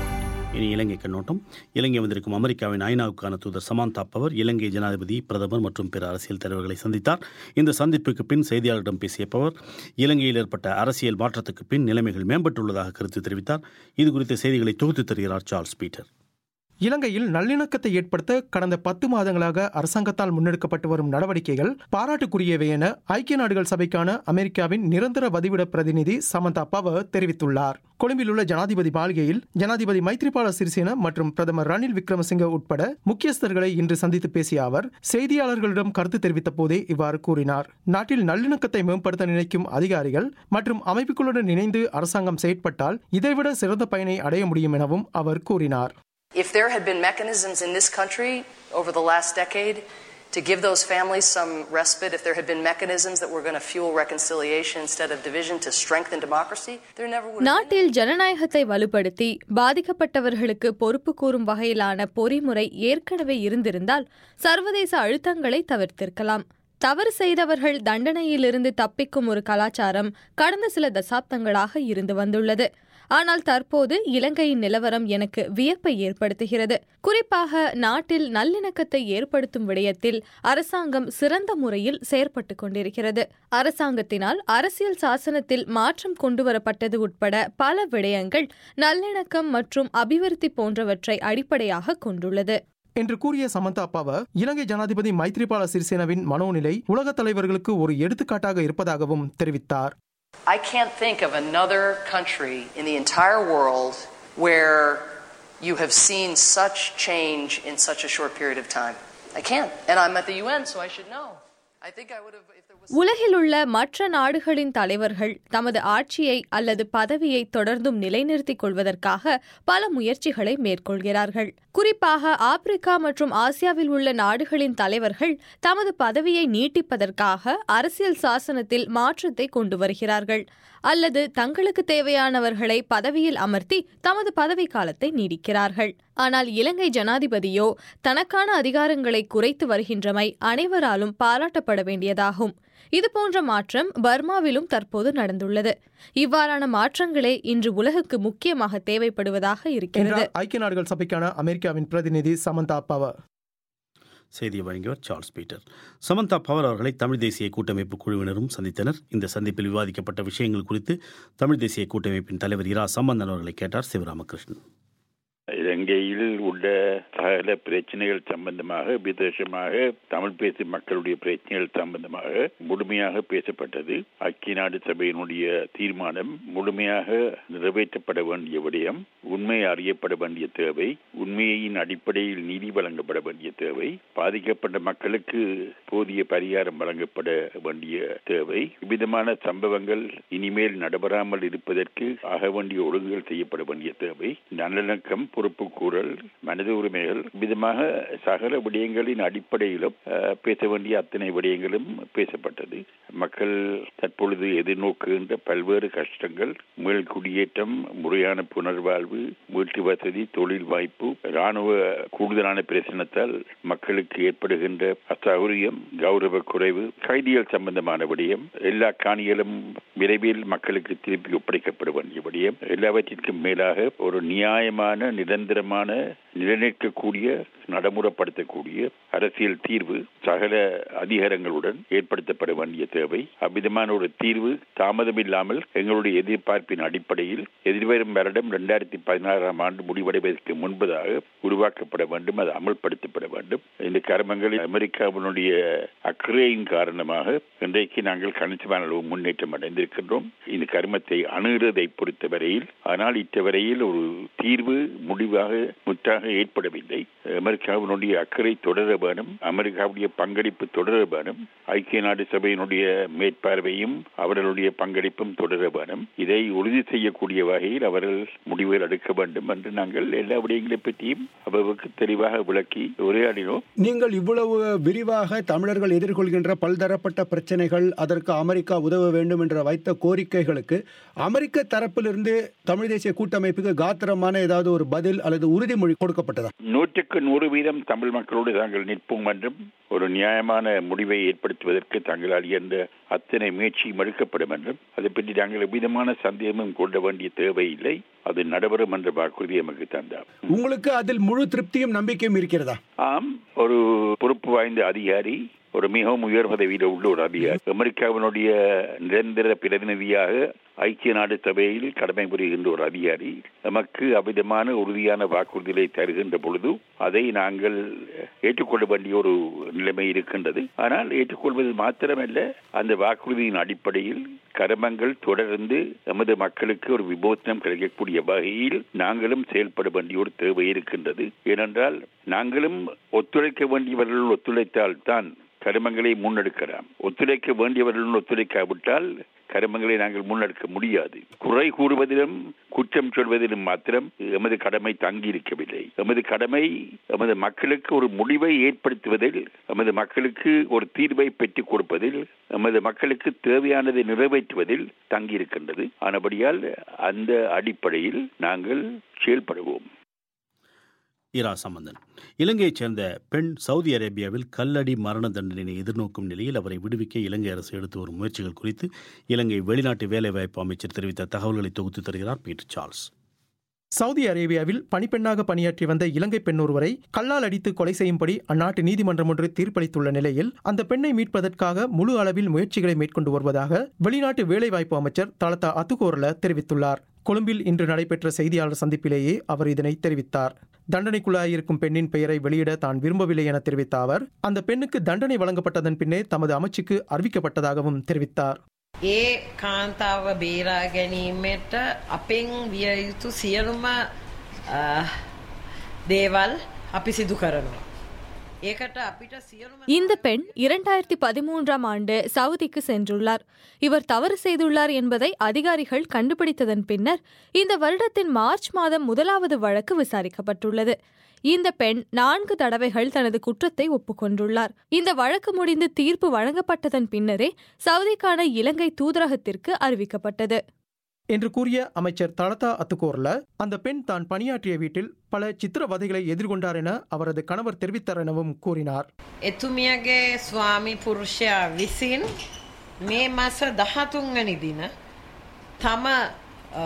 Speaker 1: இனி இலங்கை கண்ணோட்டம் இலங்கை வந்திருக்கும் அமெரிக்காவின் ஐநாவுக்கான தூதர் சமாந்தா பவர் இலங்கை ஜனாதிபதி பிரதமர் மற்றும் பிற அரசியல் தலைவர்களை சந்தித்தார் இந்த சந்திப்புக்கு பின் செய்தியாளர்களிடம் பேசிய பவர் இலங்கையில் ஏற்பட்ட அரசியல் மாற்றத்துக்கு பின் நிலைமைகள் மேம்பட்டுள்ளதாக கருத்து தெரிவித்தார் இது குறித்த செய்திகளை தொகுத்து தருகிறார் சார்ல்ஸ் பீட்டர்
Speaker 8: இலங்கையில் நல்லிணக்கத்தை ஏற்படுத்த கடந்த பத்து மாதங்களாக அரசாங்கத்தால் முன்னெடுக்கப்பட்டு வரும் நடவடிக்கைகள் பாராட்டுக்குரியவை என ஐக்கிய நாடுகள் சபைக்கான அமெரிக்காவின் நிரந்தர வதிவிட பிரதிநிதி சமந்தா பவர் தெரிவித்துள்ளார் கொழும்பில் உள்ள ஜனாதிபதி மாளிகையில் ஜனாதிபதி மைத்ரிபால சிறிசேன மற்றும் பிரதமர் ரணில் விக்ரமசிங்க உட்பட முக்கியஸ்தர்களை இன்று சந்தித்து பேசிய அவர் செய்தியாளர்களிடம் கருத்து தெரிவித்த போதே இவ்வாறு கூறினார் நாட்டில் நல்லிணக்கத்தை மேம்படுத்த நினைக்கும் அதிகாரிகள் மற்றும் அமைப்புகளுடன் இணைந்து அரசாங்கம் செயற்பட்டால் இதைவிட சிறந்த பயனை அடைய முடியும் எனவும் அவர் கூறினார்
Speaker 9: If there had been mechanisms in this country over the last decade to give those families some respite, if there had been mechanisms that were going to fuel reconciliation instead of division to strengthen democracy, there never would have been.
Speaker 5: நாட்டில் ஜனநாயகத்தை வலுப்படுத்தி பாதிக்கப்பட்டவர்களுக்கு பொறுப்பு கூறும் வகையிலான பொறிமுறை ஏற்கனவே இருந்திருந்தால் சர்வதேச அழுத்தங்களை தவிர்த்திருக்கலாம் தவறு செய்தவர்கள் தண்டனையிலிருந்து தப்பிக்கும் ஒரு கலாச்சாரம் கடந்த சில தசாப்தங்களாக இருந்து வந்துள்ளது ஆனால் தற்போது இலங்கையின் நிலவரம் எனக்கு வியப்பை ஏற்படுத்துகிறது குறிப்பாக நாட்டில் நல்லிணக்கத்தை ஏற்படுத்தும் விடயத்தில் அரசாங்கம் சிறந்த முறையில் செயற்பட்டுக் கொண்டிருக்கிறது அரசாங்கத்தினால் அரசியல் சாசனத்தில் மாற்றம் கொண்டுவரப்பட்டது உட்பட பல விடயங்கள் நல்லிணக்கம் மற்றும் அபிவிருத்தி போன்றவற்றை அடிப்படையாக கொண்டுள்ளது
Speaker 8: என்று கூறிய சமந்தா பவர் இலங்கை ஜனாதிபதி மைத்ரிபால சிறிசேனவின் மனோநிலை உலக தலைவர்களுக்கு ஒரு எடுத்துக்காட்டாக இருப்பதாகவும் தெரிவித்தார்
Speaker 9: I can't think of another country in the entire world where you have seen such change in such a short period of time. I can't. And I'm at the UN, so I should know. I think I would have, if there was.
Speaker 5: உலகிலுள்ள மற்ற நாடுகளின் தலைவர்கள் தமது ஆட்சியை அல்லது பதவியை தொடர்ந்தும் நிலைநிறுத்திக் கொள்வதற்காக பல முயற்சிகளை மேற்கொள்கிறார்கள் குறிப்பாக ஆப்பிரிக்கா மற்றும் ஆசியாவில் உள்ள நாடுகளின் தலைவர்கள் தமது பதவியை நீட்டிப்பதற்காக அரசியல் சாசனத்தில் மாற்றத்தை கொண்டு வருகிறார்கள் அல்லது தங்களுக்கு தேவையானவர்களை பதவியில் அமர்த்தி தமது பதவி காலத்தை நீடிக்கிறார்கள் ஆனால் இலங்கை ஜனாதிபதியோ தனக்கான அதிகாரங்களை குறைத்து வருகின்றமை அனைவராலும் பாராட்டப்பட வேண்டியதாகும் இதுபோன்ற மாற்றம் பர்மாவிலும் தற்போது நடந்துள்ளது இவ்வாறான மாற்றங்களே இன்று உலகுக்கு முக்கியமாக தேவைப்படுவதாக இருக்கிறது
Speaker 8: என்றார் ஐக்கிய நாடுகள் சபைக்கான அமெரிக்காவின் பிரதிநிதி சமந்தா பவர்
Speaker 1: செய்தியை வழங்கியவர் சார்ல்ஸ் பீட்டர் சமந்தா பவர் அவர்களை தமிழ் தேசிய கூட்டமைப்பு குழுவினரும் சந்தித்தனர் இந்த சந்திப்பில் விவாதிக்கப்பட்ட விஷயங்கள் குறித்து தமிழ் தேசிய கூட்டமைப்பின் தலைவர் இரா சம்பந்தன் அவர்களை கேட்டார் சிவராமகிருஷ்ணன்
Speaker 2: இலங்கையில் உள்ள சகல பிரச்சனைகள் சம்பந்தமாக விசேஷமாக தமிழ் பேசும் மக்களுடைய பிரச்சனைகள் சம்பந்தமாக முழுமையாக பேசப்பட்டது ஐக்கிய நாடு சபையினுடைய தீர்மானம் முழுமையாக நிறைவேற்றப்பட வேண்டிய விடயம் உண்மை அறியப்பட வேண்டிய தேவை உண்மையின் அடிப்படையில் நீதி வழங்கப்பட வேண்டிய தேவை பாதிக்கப்பட்ட மக்களுக்கு போதிய பரிகாரம் வழங்கப்பட வேண்டிய தேவை விதமான சம்பவங்கள் இனிமேல் நடைபெறாமல் இருப்பதற்கு ஆக வேண்டிய ஒழுங்குகள் செய்யப்பட வேண்டிய தேவை நல்லிணக்கம் பொறுப்பு கூறல் மனித உரிமைகள் விதமாக சகல விடயங்களின் அடிப்படையிலும் அஹ், பேச வேண்டிய அத்தனை விடயங்களும் பேசப்பட்டது மக்கள் தற்பொழுது எதிர்நோக்குகின்ற பல்வேறு கஷ்டங்கள் மேல் குடியேற்றம் முறையான புனர்வாழ்வு வீட்டு வசதி தொழில் வாய்ப்பு ராணுவ கூடுதலான பிரச்சனத்தால் மக்களுக்கு ஏற்படுகின்ற அசௌகரியம் கௌரவ குறைவு கைதிகள் சம்பந்தமான விடயம் எல்லா காணிகளும் விரைவில் மக்களுக்கு திருப்பி ஒப்படைக்கப்பட வேண்டிய விடயம் எல்லாவற்றிற்கும் மேலாக ஒரு நியாயமான நிரந்தரமான நிலைநிற்கக்கூடிய நடைமுறைப்படுத்தக்கூடிய அரசியல் தீர்வு சகல அதிகாரங்களுடன் ஏற்படுத்தப்பட வேண்டிய தேவை அவ்விதமான ஒரு தீர்வு தாமதமில்லாமல் எங்களுடைய எதிர்பார்ப்பின் அடிப்படையில் எதிர்வரும் வருடம் இரண்டாயிரத்தி பதினாறாம் ஆண்டு முடிவடைவதற்கு முன்பதாக உருவாக்கப்பட வேண்டும் அது அமல்படுத்தப்பட வேண்டும் இந்த கர்மங்களில் அமெரிக்காவினுடைய அக்கறையின் காரணமாக இன்றைக்கு நாங்கள் கணிசமான அளவு முன்னேற்றம் அடைந்திருக்கின்றோம் இந்த கர்மத்தை அணுகிறதை பொறுத்தவரையில் ஆனால் இத்தவரையில் ஒரு தீர்வு முடிவாக முற்றாக ஏற்படவில்லை அமெரிக்க அமெரிக்காவினுடைய அக்கறை தொடர வேணும் அமெரிக்காவுடைய பங்களிப்பு தொடர வேணும் ஐக்கிய நாடு சபையினுடைய மேற்பார்வையும் அவர்களுடைய பங்களிப்பும் தொடர வேணும் இதை உறுதி செய்யக்கூடிய வகையில் அவர்கள் முடிவுகள் எடுக்க வேண்டும் என்று நாங்கள் எல்லா விடயங்களை பற்றியும் அவர்களுக்கு தெளிவாக விளக்கி உரையாடினோம்
Speaker 4: நீங்கள் இவ்வளவு விரிவாக தமிழர்கள் எதிர்கொள்கின்ற பல்தரப்பட்ட பிரச்சனைகள் அதற்கு அமெரிக்கா உதவ வேண்டும் என்ற வைத்த கோரிக்கைகளுக்கு அமெரிக்க தரப்பிலிருந்து தமிழ் தேசிய கூட்டமைப்புக்கு காத்திரமான ஏதாவது ஒரு பதில் அல்லது உறுதிமொழி கொடுக்கப்பட்டதா
Speaker 2: நூற்றுக்கு நூறு வீதம் தமிழ் மக்களோடு தாங்கள் நிற்போம் என்றும் ஒரு நியாயமான முடிவை ஏற்படுத்துவதற்கு தங்களால் என்ற அத்தனை முயற்சியும் எடுக்கப்படும் என்றும் அதை பற்றி நாங்கள் எவ்விதமான சந்தேகமும் கொள்ள வேண்டிய தேவையில்லை அது நடைபெறும் என்ற வாக்குறுதி எமக்கு தந்தார்
Speaker 4: உங்களுக்கு அதில் முழு திருப்தியும் நம்பிக்கையும் இருக்கிறதா
Speaker 2: ஆம் ஒரு பொறுப்பு வாய்ந்த அதிகாரி ஒரு மிகவும் உயர் பதவியில் உள்ள ஒரு அதிகாரி அமெரிக்காவினுடைய நிரந்தர பிரதிநிதியாக ஐக்கிய நாடு சபையில் கடமை புரிகின்ற ஒரு அதிகாரி நமக்கு அவ்விதமான உறுதியான வாக்குறுதிகளை தருகின்ற பொழுது அதை நாங்கள் ஏற்றுக்கொள்ள வேண்டிய ஒரு நிலைமை இருக்கின்றது ஆனால் ஏற்றுக்கொள்வது மாத்திரமல்ல அந்த வாக்குறுதியின் அடிப்படையில் கர்மங்கள் தொடர்ந்து நமது மக்களுக்கு ஒரு விமோசனம் கிடைக்கக்கூடிய வகையில் நாங்களும் செயல்பட வேண்டிய ஒரு தேவை இருக்கின்றது ஏனென்றால் நாங்களும் ஒத்துழைக்க வேண்டியவர்கள் ஒத்துழைத்தால் தான் கருமங்களை முன்னெடுக்கலாம் ஒத்துழைக்க வேண்டியவர்கள் ஒத்துழைக்காவிட்டால் கருமங்களை நாங்கள் முன்னெடுக்க முடியாது குறை கூறுவதிலும் குற்றம் சொல்வதிலும் மாத்திரம் எமது கடமை தங்கி இருக்கவில்லை எமது கடமை எமது மக்களுக்கு ஒரு முடிவை ஏற்படுத்துவதில் எமது மக்களுக்கு ஒரு தீர்வை பெற்றுக் கொடுப்பதில் எமது மக்களுக்கு தேவையானதை நிறைவேற்றுவதில் தங்கியிருக்கின்றது ஆனபடியால் அந்த அடிப்படையில் நாங்கள் செயல்படுவோம்
Speaker 1: இரா சம்பந்தன் இலங்கையைச் சேர்ந்த பெண் சவுதி அரேபியாவில் கல்லடி மரண தண்டனையை எதிர்நோக்கும் நிலையில் அவரை விடுவிக்க இலங்கை அரசு எடுத்து வரும் முயற்சிகள் குறித்து இலங்கை வெளிநாட்டு வேலைவாய்ப்பு அமைச்சர் தெரிவித்த தகவல்களை தொகுத்து தருகிறார் பீட்டர் சார்ல்ஸ்
Speaker 8: சவுதி அரேபியாவில் பணிப்பெண்ணாக பணியாற்றி வந்த இலங்கை பெண் ஒருவரை கல்லால் அடித்து கொலை செய்யும்படி அந்நாட்டு நீதிமன்றம் ஒன்று தீர்ப்பளித்துள்ள நிலையில் அந்த பெண்ணை மீட்பதற்காக முழு அளவில் முயற்சிகளை மேற்கொண்டு வருவதாக வெளிநாட்டு வேலைவாய்ப்பு அமைச்சர் தலதா அத்துகோரல தெரிவித்துள்ளார் கொழும்பில் இன்று நடைபெற்ற செய்தியாளர் சந்திப்பிலேயே அவர் இதனை தெரிவித்தார் தண்டனைக்குள்ளாயிருக்கும் பெண்ணின் பெயரை வெளியிட தான் விரும்பவில்லை என தெரிவித்த அவர் அந்த பெண்ணுக்கு தண்டனை வழங்கப்பட்டதன் பின்னே தமது அமைச்சுக்கு அறிவிக்கப்பட்டதாகவும் தெரிவித்தார்
Speaker 10: ඒ කාන්තාව බේරා ගැනීමට අපෙන් විය යුතු සියලුම අ, දේවල් අපි සිදු කරනවා. ඒකට අපිට සියලුම
Speaker 5: இந்த பெண் இரண்டாயிரத்தி பதிமூன்றாம் ஆண்டு சவுதிக்கு சென்றுள்ளார் இவர் தவறு செய்துள்ளார் என்பதை அதிகாரிகள் கண்டுபிடித்ததன் பின்னர் இந்த வருடத்தின் மார்ச் மாதம் முதலாவது வழக்கு விசாரிக்கப்பட்டுள்ளது இந்த பெண் நான்கு தடவைகள் தனது குற்றத்தை ஒப்புக்கொண்டுள்ளார் இந்த வழக்கு முடிந்து தீர்ப்பு வழங்கப்பட்டதன் பின்னரே சவுதிக்கான இலங்கை தூதரகத்திற்கு அறிவிக்கப்பட்டது
Speaker 8: என்று கூறிய அமைச்சர் தலதா அத்துக்கோர்ல அந்த பெண் தான் பணியாற்றிய வீட்டில் பல சித்திரவதைகளை எதிர்கொண்டார் என அவரது கணவர் தெரிவித்தார் எனவும் கூறினார்
Speaker 10: එතුමියගේ ස්වාමි පුරුෂයා විසින් මේ මස දහතුන්වැනි දින තම අ,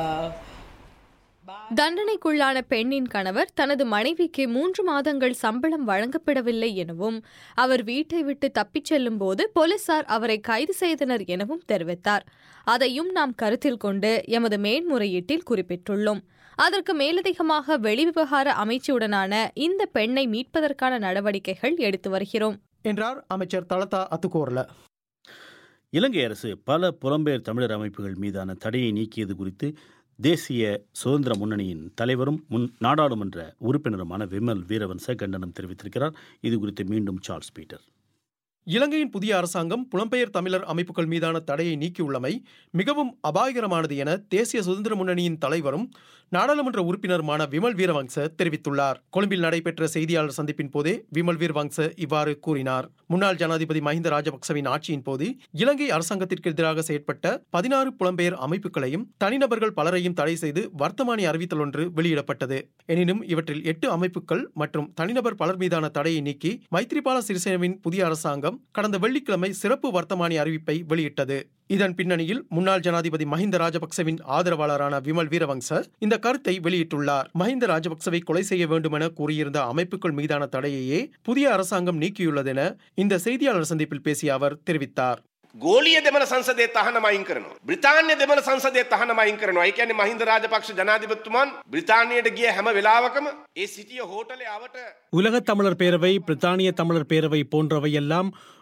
Speaker 5: தண்டனைக்குள்ளான பெண்ணின் கணவர் தனது மனைவிக்கு மூன்று மாதங்கள் சம்பளம் வழங்கப்படவில்லை எனவும் அவர் வீட்டை விட்டு தப்பிச் செல்லும் போது போலீசார் அவரை கைது செய்தனர் எனவும் தெரிவித்தார் அதையும் நாம் கருத்தில் கொண்டு எமது மேன்முறையீட்டில் குறிப்பிட்டுள்ளோம் அதற்கு மேலதிகமாக வெளிவிவகார அமைச்சுடனான இந்த பெண்ணை மீட்பதற்கான நடவடிக்கைகள் எடுத்து வருகிறோம்
Speaker 8: என்றார் அமைச்சர் தலதா அத்துக்கோர்ல
Speaker 1: இலங்கை அரசு பல புலம்பெயர் தமிழர் அமைப்புகள் மீதான தடையை நீக்கியது குறித்து தேசிய சுதந்திர முன்னணியின் தலைவரும் முன் நாடாளுமன்ற உறுப்பினருமான விமல் வீரவன்ச கண்டனம் தெரிவித்திருக்கிறார் இது குறித்து மீண்டும் சார்ல்ஸ் பீட்டர்
Speaker 8: இலங்கையின் புதிய அரசாங்கம் புலம்பெயர் தமிழர் அமைப்புகள் மீதான தடையை நீக்கியுள்ளமை மிகவும் அபாயகரமானது என தேசிய சுதந்திர முன்னணியின் தலைவரும் நாடாளுமன்ற உறுப்பினருமான விமல் வீரவங்ச தெரிவித்துள்ளார் கொழும்பில் நடைபெற்ற செய்தியாளர் சந்திப்பின் போதே விமல் வீரவங்ச இவ்வாறு கூறினார் முன்னாள் ஜனாதிபதி மஹிந்த ராஜபக்சவின் ஆட்சியின் போது இலங்கை அரசாங்கத்திற்கு எதிராக செயற்பட்ட பதினாறு புலம்பெயர் அமைப்புகளையும் தனிநபர்கள் பலரையும் தடை செய்து வர்த்தமானி அறிவித்தல் ஒன்று வெளியிடப்பட்டது எனினும் இவற்றில் எட்டு அமைப்புகள் மற்றும் தனிநபர் பலர் மீதான தடையை நீக்கி மைத்ரிபால சிறிசேனவின் புதிய அரசாங்கம் கடந்த வெள்ளிக்கிழமை சிறப்பு வர்த்தமானி அறிவிப்பை வெளியிட்டது இதன் பின்னணியில் முன்னாள் ஜனாதிபதி மஹிந்த ராஜபக்சவின் ஆதரவாளரான விமல் வீரவங்ச இந்த கருத்தை வெளியிட்டுள்ளார் மஹிந்த ராஜபக்சவை கொலை செய்ய வேண்டும் என கூறியிருந்த அமைப்புகள் மீதான தடையையே புதிய அரசாங்கம் நீக்கியுள்ளதென இந்த செய்தியாளர் சந்திப்பில் பேசிய அவர் தெரிவித்தார்
Speaker 11: ගෝලිය දෙමළ සංසදේ තහනම අයින් කරනවා. බ්‍රිතාන්‍ය දෙමළ සංසදේ තහනම අයින් කරනවා. ඒ කියන්නේ මහින්ද රාජපක්ෂ ජනාධිපතිතුමන් බ්‍රිතාන්‍යයට ගිය හැම වෙලාවකම ඒ සිටිය හෝටලේ අවට
Speaker 12: உலகத் தமிழர் பேரவை பிரித்தானிய தமிழர் பேரவை போன்றவையெல்லாம்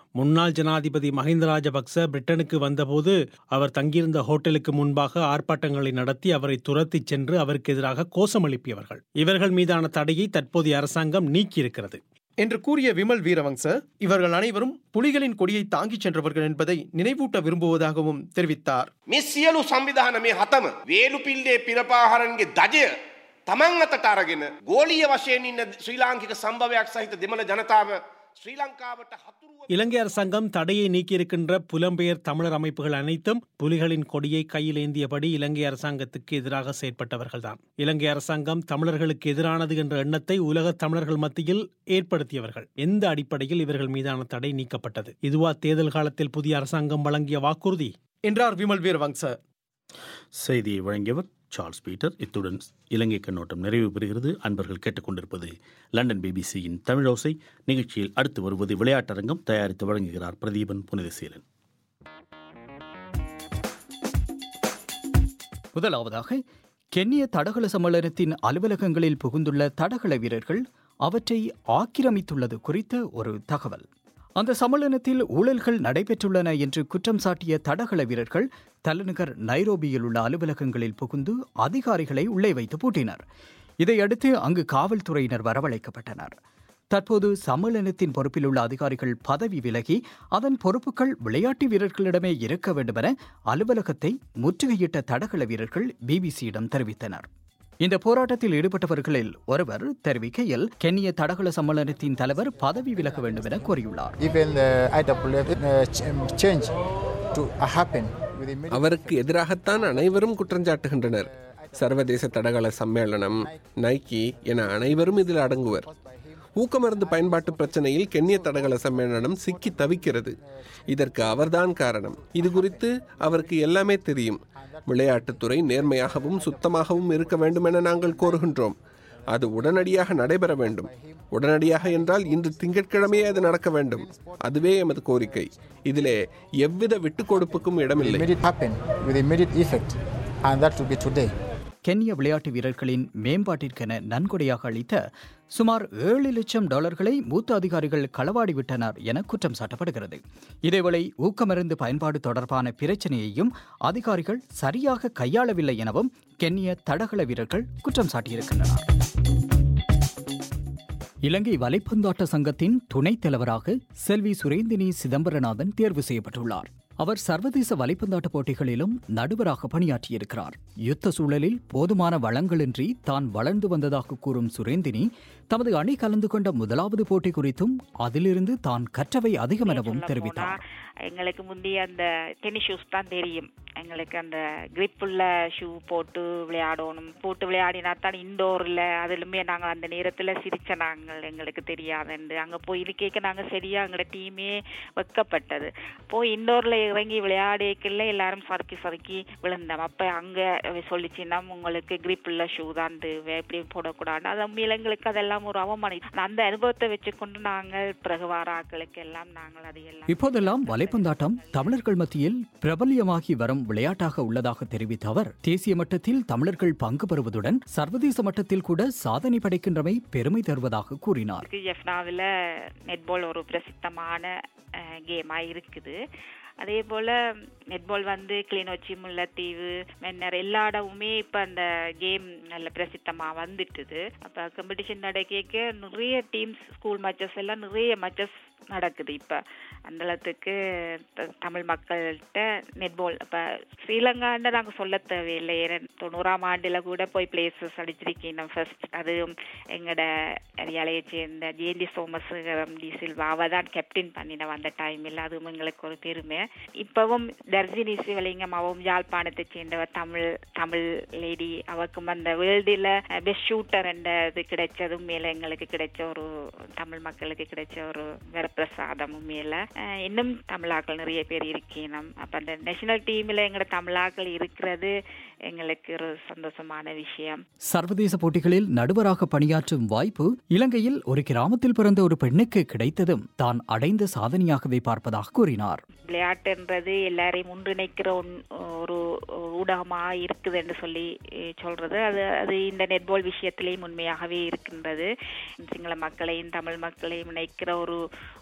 Speaker 12: முன்னாள் ஜனாதிபதி மஹிந்த ராஜபக்ச பிரிட்டனுக்கு வந்தபோது அவர் தங்கியிருந்த ஹோட்டலுக்கு முன்பாக ஆர்ப்பாட்டங்களை நடத்தி அவரை துரத்திச் சென்று அவருக்கு எதிராக கோஷம் எழுப்பியவர்கள் இவர்கள் மீதான தடையை தற்போதைய அரசாங்கம் நீக்கியிருக்கிறது
Speaker 8: என்று கூறிய விமல் வீரவங்ச இவர்கள் அனைவரும் புலிகளின் கொடியை தாங்கிச் சென்றவர்கள் என்பதை நினைவூட்ட விரும்புவதாகவும் தெரிவித்தார்
Speaker 11: මේ සියලු සංවිධාන මේ හතම වේලුපිල්ලේ පිරපාහරන්ගේ දජය තමන් අතට අරගෙන ගෝලීය වශයෙන් ඉන්න ශ්‍රී ලාංකික සම්භවයක් සහිත දෙමළ ජනතාව ශ්‍රී ලංකාවට හතුරුව
Speaker 12: இலங்கை அரசாங்கம் தடையை நீக்கியிருக்கின்ற புலம்பெயர் தமிழர் அமைப்புகள் அனைத்தும் புலிகளின் கொடியை கையில் ஏந்தியபடி இலங்கை அரசாங்கத்துக்கு எதிராக செயற்பட்டவர்கள்தான் இலங்கை அரசாங்கம் தமிழர்களுக்கு எதிரானது என்ற எண்ணத்தை உலக தமிழர்கள் மத்தியில் ஏற்படுத்தியவர்கள் எந்த அடிப்படையில் இவர்கள் மீதான தடை நீக்கப்பட்டது இதுவா தேர்தல் காலத்தில் புதிய அரசாங்கம் வழங்கிய வாக்குறுதி
Speaker 8: என்றார் விமல் வீரவங்ச
Speaker 1: செய்தியை வழங்கியவர் சார்ல்ஸ் பீட்டர் இத்துடன் இலங்கை கண்ணோட்டம் நிறைவு பெறுகிறது அன்பர்கள் கேட்டுக்கொண்டிருப்பது லண்டன் பிபிசியின் தமிழோசை நிகழ்ச்சியில் அடுத்து வருவது விளையாட்டரங்கம் தயாரித்து வழங்குகிறார் பிரதீபன் புனிதசீலன்
Speaker 13: முதலாவதாக கென்னிய தடகள சம்மேளனத்தின் அலுவலகங்களில் புகுந்துள்ள தடகள வீரர்கள் அவற்றை ஆக்கிரமித்துள்ளது குறித்த ஒரு தகவல் அந்த சம்மேளனத்தில் ஊழல்கள் நடைபெற்றுள்ளன என்று குற்றம் சாட்டிய தடகள வீரர்கள் தலைநகர் நைரோபியில் உள்ள அலுவலகங்களில் புகுந்து அதிகாரிகளை உள்ளே வைத்து பூட்டினர் இதையடுத்து அங்கு காவல்துறையினர் வரவழைக்கப்பட்டனர் தற்போது சம்மேளனத்தின் பொறுப்பில் உள்ள அதிகாரிகள் பதவி விலகி அதன் பொறுப்புகள் விளையாட்டு வீரர்களிடமே இருக்க வேண்டுமென அலுவலகத்தை முற்றுகையிட்ட தடகள வீரர்கள் பிபிசியிடம் தெரிவித்தனர் இந்த போராட்டத்தில் ஈடுபட்டவர்களில் ஒருவர் தெரிவிக்கையில் கென்னிய தடகள சம்மேளனத்தின் தலைவர் பதவி விலக வேண்டும் என கோரியுள்ளார்
Speaker 14: Even the IWF uh, ch- change to happen with immediate
Speaker 15: அவருக்கு எதிராகத்தான் அனைவரும் குற்றஞ்சாட்டுகின்றனர் சர்வதேச தடகள சம்மேளனம் நைக்கி என அனைவரும் இதில் அடங்குவர் ஊக்கமருந்து பயன்பாட்டு பிரச்சனையில் கென்னிய தடகள சம்மேளனம் சிக்கி தவிக்கிறது இதற்கு அவர்தான் காரணம் இது குறித்து அவருக்கு எல்லாமே தெரியும் விளையாட்டுத்துறை நேர்மையாகவும் சுத்தமாகவும் இருக்க வேண்டும் என நாங்கள் கோருகின்றோம் அது உடனடியாக நடைபெற வேண்டும் உடனடியாக என்றால் இன்று திங்கட்கிழமையே அது நடக்க வேண்டும் அதுவே எமது கோரிக்கை இதிலே எவ்வித விட்டுக் கொடுப்புக்கும் இடமில்லை
Speaker 14: immediate happen with immediate effect, and that will be today.
Speaker 13: கென்ய விளையாட்டு வீரர்களின் மேம்பாட்டிற்கென நன்கொடையாக அளித்த சுமார் ஏழு லட்சம் டாலர்களை மூத்த அதிகாரிகள் களவாடி விட்டனர் என குற்றம் சாட்டப்படுகிறது இதேவேளை ஊக்கமருந்து பயன்பாடு தொடர்பான பிரச்சனையையும் அதிகாரிகள் சரியாக கையாளவில்லை எனவும் கென்ய தடகள வீரர்கள் குற்றம் சாட்டியிருக்கின்றனர் இலங்கை வலைப்பந்தாட்ட சங்கத்தின் துணைத் தலைவராக செல்வி சுரேந்தினி சிதம்பரநாதன் தேர்வு செய்யப்பட்டுள்ளார் அவர் சர்வதேச வலைப்பந்தாட்ட போட்டிகளிலும் நடுவராக பணியாற்றியிருக்கிறார் யுத்த சூழலில் போதுமான வளங்களின்றி தான் வளர்ந்து வந்ததாக கூறும் சுரேந்தினி தமது அணி கலந்து கொண்ட முதலாவது போட்டி குறித்தும் அதிலிருந்து தான் கற்றவை அதிகம் எனவும் தெரிவித்தார்
Speaker 16: எங்களுக்கு முந்தைய அந்த டென்னிஸ் ஷூஸ் தான் தெரியும் எங்களுக்கு அந்த grip உள்ள ஷூ போட்டு விளையாடணும் போட்டு விளையாடினா தான் இண்டோரில் அதிலுமே நாங்கள் அந்த நேரத்தில் சிரிச்ச நாங்கள் எங்களுக்கு தெரியாதுண்டு அங்கே போய் இருக்கைக்கு நாங்கள் சரியாக எங்களோட டீமே வைக்கப்பட்டது போய் இண்டோரில் இறங்கி விளையாடிக்கல எல்லாரும் சறுக்கி சறுக்கி விழுந்தோம் அப்போ அங்கே சொல்லிச்சுன்னா உங்களுக்கு grip உள்ள ஷூ தான் தேவை எப்படி போடக்கூடாது அது உண்மையில எங்களுக்கு அதெல்லாம் ஒரு அவமானம் அந்த அனுபவத்தை வச்சுக்கொண்டு நாங்கள் பிறகு வார ஆட்களுக்கு எல்லாம் நாங்கள் அது எல்லாம்
Speaker 13: இப்போதெல்லாம் வலைப்பந்தாட்டம் தமிழர்கள் மத்தியில் பிரபல்யமாகி வரும் விளையாட்டாக உள்ளதாக தெரிவித்த அவர் தேசிய மட்டத்தில் தமிழர்கள் பங்கு பெறுவதுடன் சர்வதேச மட்டத்தில் கூட சாதனை படைக்கின்றமை பெருமை தருவதாக கூறினார்
Speaker 16: ஜெஃப்னாவில் நெட்பால் ஒரு பிரசித்தமான கேமாக இருக்குது அதே போல் நெட்பால் வந்து கிளிநொச்சி முல்லைத்தீவு மென்னர் எல்லா இடமுமே இப்போ அந்த கேம் நல்ல பிரசித்தமாக வந்துட்டுது அப்போ காம்படிஷன் நடக்க நிறைய டீம்ஸ் ஸ்கூல் மேட்சஸ் எல்லாம் நிறைய மேட்சஸ் நடக்குது இப்போ அந்த அளவுக்கு த- தமிழ் மக்கள்கிட்ட நெட்பால் இப்போ ஸ்ரீலங்காண்ட நாங்கள் சொல்ல தேவையில்லை ஏன்னா தொண்ணூறாம் ஆண்டில் கூட போய் பிளேசஸ் அடிச்சிருக்கீங்க ஃபர்ஸ்ட் அதுவும் எங்களோட ஏரியாலையை சேர்ந்த ஜேந்தி சோமசுகரம் டி சில்வாவை தான் கேப்டன் பண்ணினோம் அந்த டைமில் அதுவும் எங்களுக்கு ஒரு பெருமை இப்பவும் தர்ஜினி சிவலிங்கம் அவவும் யாழ்ப்பாணத்தை சேர்ந்தவர் தமிழ் தமிழ் லேடி அவருக்கும் அந்த வேர்ல்டில் பெஸ்ட் ஷூட்டர் என்ற இது கிடைச்சதும் மேல எங்களுக்கு கிடைச்ச ஒரு தமிழ் மக்களுக்கு கிடைச்ச ஒரு வரப்பிரசாதமும் மேல அஹ் இன்னும் தமிழாக்கள் நிறைய பேர் இருக்கணும் அப்ப அந்த நேஷனல் டீம்ல எங்களோட தமிழாக்கள் இருக்கிறது எங்களுக்கு ஒரு சந்தோஷமான விஷயம்
Speaker 13: சர்வதேச போட்டிகளில் நடுவராக பணியாற்றும் வாய்ப்பு இலங்கையில் ஒரு கிராமத்தில் பிறந்த ஒரு பெண்ணுக்கு கிடைத்ததும் தான் அடைந்த சாதனையாகவே பார்ப்பதாக கூறினார்
Speaker 16: விளையாட்டுன்றது எல்லாரையும் ஒன்றிணைக்கிற ஒன்- ஒரு ஊடகமா இருக்குது என்று சொல்லி அஹ், சொல்றது அது அது இந்த நெட்பால் விஷயத்திலேயும் உண்மையாகவே இருக்கின்றது சிங்கள மக்களையும் தமிழ் மக்களையும் இணைக்கிற ஒரு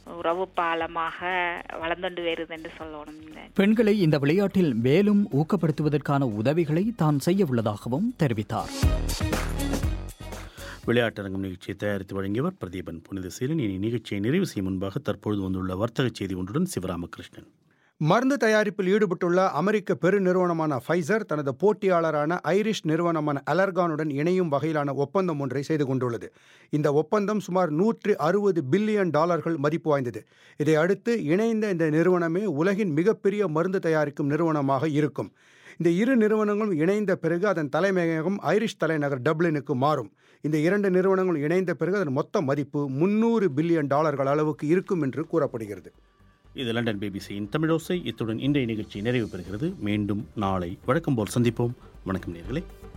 Speaker 16: உறவு பாலமாக வளர்ந்துண்டு வருது என்று சொல்லணும் இந்த
Speaker 13: பெண்களை இந்த விளையாட்டில் மேலும் ஊக்கப்படுத்துவதற்கான உதவிகளை தான் செய்ய உள்ளதாகவும் தெரிவித்தார்
Speaker 1: விளையாட்டரங்கம் நிகழ்ச்சியை தயாரித்து வழங்கியவர் பிரதீபன் புனிதசீலன் இனி நிகழ்ச்சியை நிறைவு செய்யும் முன்பாக தற்பொழுது வந்துள்ள வர்த்தக செய்தி ஒன்றுடன் சிவராமகிருஷ்ணன்
Speaker 4: மருந்து தயாரிப்பில் ஈடுபட்டுள்ள அமெரிக்க பெருநிறுவனமான ஃபைசர் தனது போட்டியாளரான ஐரிஷ் நிறுவனமான அலர்கானுடன் இணையும் வகையிலான ஒப்பந்தம் ஒன்றை செய்து கொண்டுள்ளது இந்த ஒப்பந்தம் சுமார் நூற்றி அறுபது பில்லியன் டாலர்கள் மதிப்பு வாய்ந்தது இதை அடுத்து இணைந்த இந்த நிறுவனமே உலகின் மிகப்பெரிய மருந்து தயாரிக்கும் நிறுவனமாக இருக்கும் இந்த இரு நிறுவனங்களும் இணைந்த பிறகு அதன் தலைமையகம் ஐரிஷ் தலைநகர் டப்ளினுக்கு மாறும் இந்த இரண்டு நிறுவனங்களும் இணைந்த பிறகு அதன் மொத்த மதிப்பு முன்னூறு பில்லியன் டாலர்கள் அளவுக்கு இருக்கும் என்று கூறப்படுகிறது
Speaker 1: இது லண்டன் பிபிசியின் தமிழோசை இத்துடன் இன்றைய நிகழ்ச்சி நிறைவு பெறுகிறது மீண்டும் நாளை வழக்கம் போல் சந்திப்போம் வணக்கம் நேர்களே